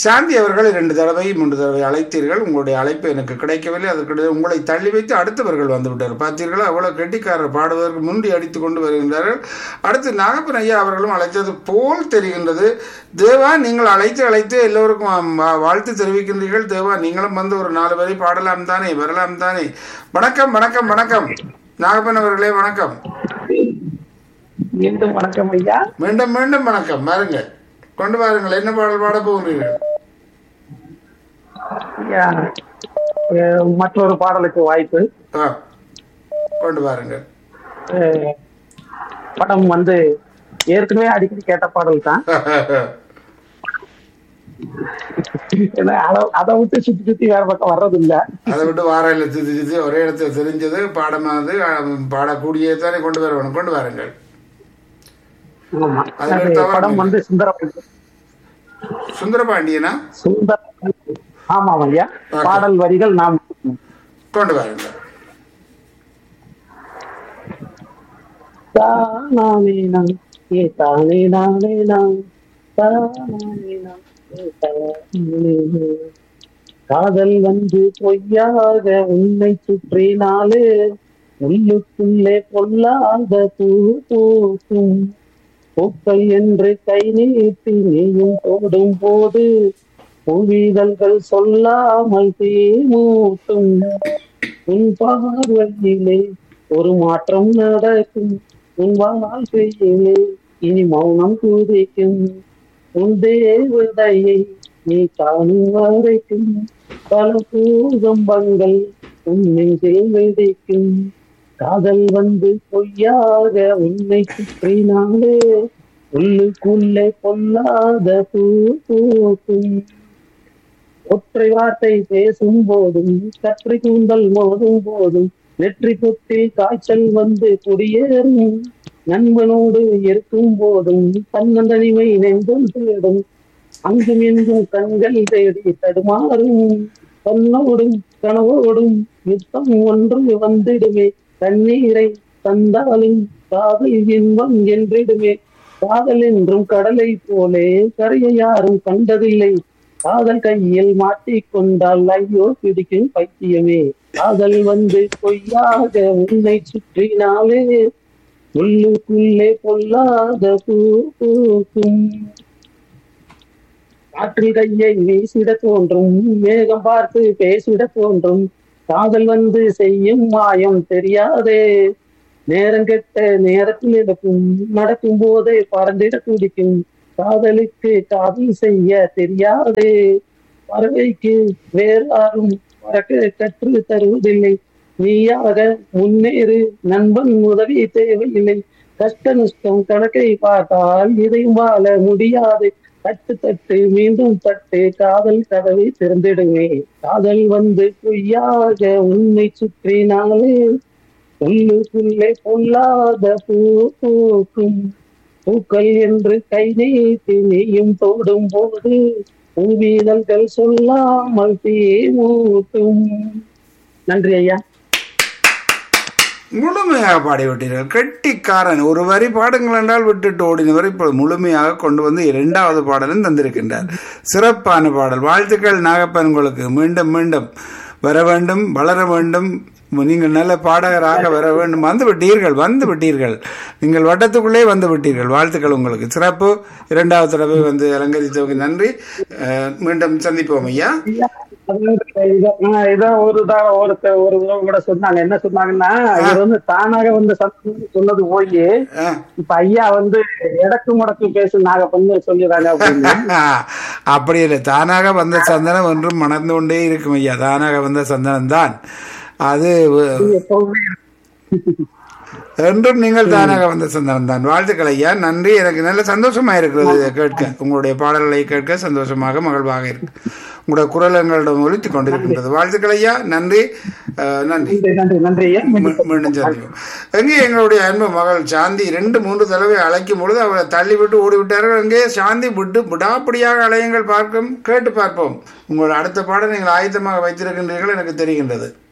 சாந்தி அவர்கள் இரண்டு தடவை மூன்று தடவை அழைத்தீர்கள் உங்களுடைய அழைப்பு எனக்கு கிடைக்கவில்லை அதற்கிடையே உங்களை தள்ளி வைத்து அடுத்தவர்கள் வந்து விட்டார் பார்த்தீர்களா அவ்வளவு கெட்டிக்காரர் பாடுவதற்கு முண்டி அடித்து கொண்டு வருகின்றார்கள் அடுத்து நாகப்பன் ஐயா அவர்களும் அழைத்தது போல் தெரிகின்றது தேவா நீங்கள் அழைத்து அழைத்து எல்லோருக்கும் ஆம், வா- வாழ்த்து தெரிவிக்கின்றீர்கள் தேவா நீங்களும் வந்து ஒரு நாலு வரை பாடலாம் தானே வரலாம் தானே வணக்கம் வணக்கம் வணக்கம் நாகப்பன் அவர்களே வணக்கம் மீண்டும் வணக்கம் ஐயா மீண்டும் மீண்டும் வணக்கம் வாருங்கள் கொண்டு வாருங்கள் என்ன பாடல் பாட போகிறீர்கள் ஐயா அஹ், மற்றொரு பாடலுக்கு வாய்ப்பு ஆ கொண்டு வாருங்கள் அஹ், படம் வந்து ஏற்கனவே அடிக்கடி கேட்ட பாடல் தான் ஏன்னா அத- அதை விட்டு சுத்தி சுத்தி வேற பக்கம் வர்றது இல்ல அதை விட்டு வாராயில் சுத்தி சுத்தி ஒரே இடத்துல தெரிஞ்சது பாடமானது பாடக்கூடியே தானே கொண்டு வர வேணும் கொண்டு வாருங்கள் ஆமா அதுல அது தவறு படம் இல்லை. வந்து சுந்தர சுந்தரபாண்டியனா சுந்தர ஆமாம் ஐயா Okay. பாடல் வரிகள் நாம் கொண்டு வாருங்கள் தானானே நாம் ஏ தானே நானே நாம் தானானே நாம் ஏ தானே நாம். காதல் வந்து பொய்யாக உன்னை சுற்றினாலே உள்ளுக்குள்ளே பொல்லாத பூ பூக்கும் பூக்கள் என்று கை நீட்டி நீயும் போடும் போது புவிதல்கள் சொல்லாமல் தீமூட்டும் உன் பார்வையிலே ஒரு மாற்றம் நடக்கும் உன் வாழ்க்கையிலே இனி மௌனம் குதிக்கும் உன் தேவதையை நீ காணும் வரைக்கும் பல பூகம்பங்கள் உன் நெஞ்சில் வெடிக்கும் காதல் வந்து பொய்யாக உன்னை சுற்றினாலே உள்ளுக்குள்ளே பொல்லாத பூ பூக்கும் ஒற்றை வார்த்தை பேசும் போதும் கற்றை கூந்தல் மோதும் போதும் நெற்றி குத்தி காய்ச்சல் வந்து குடியேறும் நண்பனோடு இருக்கும் போதும் தன்னந்தனிமை நெஞ்சும் தேடும் அங்கும் எங்கும் கண்கள் தேடி தடுமாறும் கண்ணோடும் கனவோடும் யுத்தம் ஒன்று வந்திடுமே கண்ணீரை தந்தாலும் காதல் இன்பம் என்றிடுமே காதல் என்றும் கடலை போலே கரையை யாரும் கண்டதில்லை காதல் கையில் மாட்டிக்கொண்டால் ஐயோ பிடிக்கும் பைத்தியமே காதல் வந்து பொய்யாக உன்னை சுற்றினாலே உள்ளுக்குள்ளே பொல்லாத பூ பூக்கும் காற்றில் கையை வீசிட தோன்றும் மேகம் பார்த்து பேசிட தோன்றும் காதல் வந்து செய்யும் மாயம் தெரியாதே நேரம் கெட்ட நேரத்தில் நடக்கும் நடக்கும் போதே பறந்திட துடிக்கும் காதலுக்கு காதல் செய்ய தெரியாதே பறவைக்கு வேறு யாரும் பறக்க கற்று தருவதில்லை நீயாக முன்னேறு நண்பன் உதவி தேவையில்லை கஷ்ட நஷ்டம் கணக்கை பார்த்தால் இதையும் வாழ முடியாது தட்டு தட்டு மீண்டும் தட்டு காதல் கதவை திறந்திடுமே காதல் வந்து பொய்யாக உன்னை சுற்றினாலே உள்ளுக்குள்ளே பொல்லாத பூ பூக்கும் பூக்கள் என்று கை நீட்டி நீயும் தோடும் போது பூவீதல்கள் சொல்லாமல் தீமூட்டும் நன்றி ஐயா முழுமையாக பாடிவிட்டீர்கள் கெட்டிக்காரன் ஒரு வரி பாடுங்கள் என்றால் விட்டுட்டு ஓடினவர் இப்போ முழுமையாக கொண்டு வந்து இரண்டாவது பாடலும் தந்திருக்கின்றார் சிறப்பான பாடல் வாழ்த்துக்கள் நாகப்பன் உங்களுக்கு மீண்டும் மீண்டும் வர வேண்டும் வளர வேண்டும் நீங்கள் நல்ல பாடகராக வர வேண்டும் வந்து விட்டீர்கள் வந்து விட்டீர்கள் நீங்கள் வட்டத்துக்குள்ளே வந்து விட்டீர்கள் வாழ்த்துக்கள் உங்களுக்கு சிறப்பு இரண்டாவது தடவை வந்து அலங்கரித்தவங்க நன்றி அஹ், மீண்டும் சந்திப்போம் ஐயா ஐயா, அதாவது இத- ஆ, இத ஒரு தா- ஒருத்தர் ஒரு உறவு கூட சொன்னாங்க என்ன சொன்னாங்கன்னா இவர் வந்து தானாக வந்து சத்தம் சொன்னது போய் அஹ். இப்ப ஐயா வந்து எடக்கு முடக்கு பேசு நாகப்பன்னு சொல்லிடுறாங்க அப்படின்னு அப்படி இல்லை தானாக வந்த சந்தனம் ஒன்றும் மணந்து கொண்டே இருக்கும் ஐயா தானாக வந்த சந்தனம் தான் அது எப்பவுமே என்றும் நீங்கள் தானாக வந்த சந்தனம் தான் வாழ்த்துக்கள் ஐயா நன்றி எனக்கு நல்ல சந்தோஷமா இருக்கிறது இதை கேட்க உங்களுடைய பாடல்களை கேட்க சந்தோஷமாக மகிழ்வாக இருக்கு உங்களுடைய குரல் எங்களிடம் ஒலித்துக் கொண்டிருக்கின்றது வாழ்த்துக்கள் ஐயா நன்றி அஹ், நன்றி நன்றி நன்றி நன்றி ஐயா மீ- மீண்டும் சந்திப்போம் எங்கே எங்களுடைய அன்பு மகள் சாந்தி ரெண்டு மூன்று தடவை அழைக்கும் பொழுது அவளை தள்ளி விட்டு ஓடி விட்டார்கள் எங்கே சாந்தி விட்டு விடாப்படியாக அலையுங்கள் பார்க்கும் கேட்டு பார்ப்போம் உங்கள் அடுத்த பாடம் நீங்கள் ஆயத்தமாக வைத்திருக்கின்றீர்கள் எனக்கு தெரிகின்றது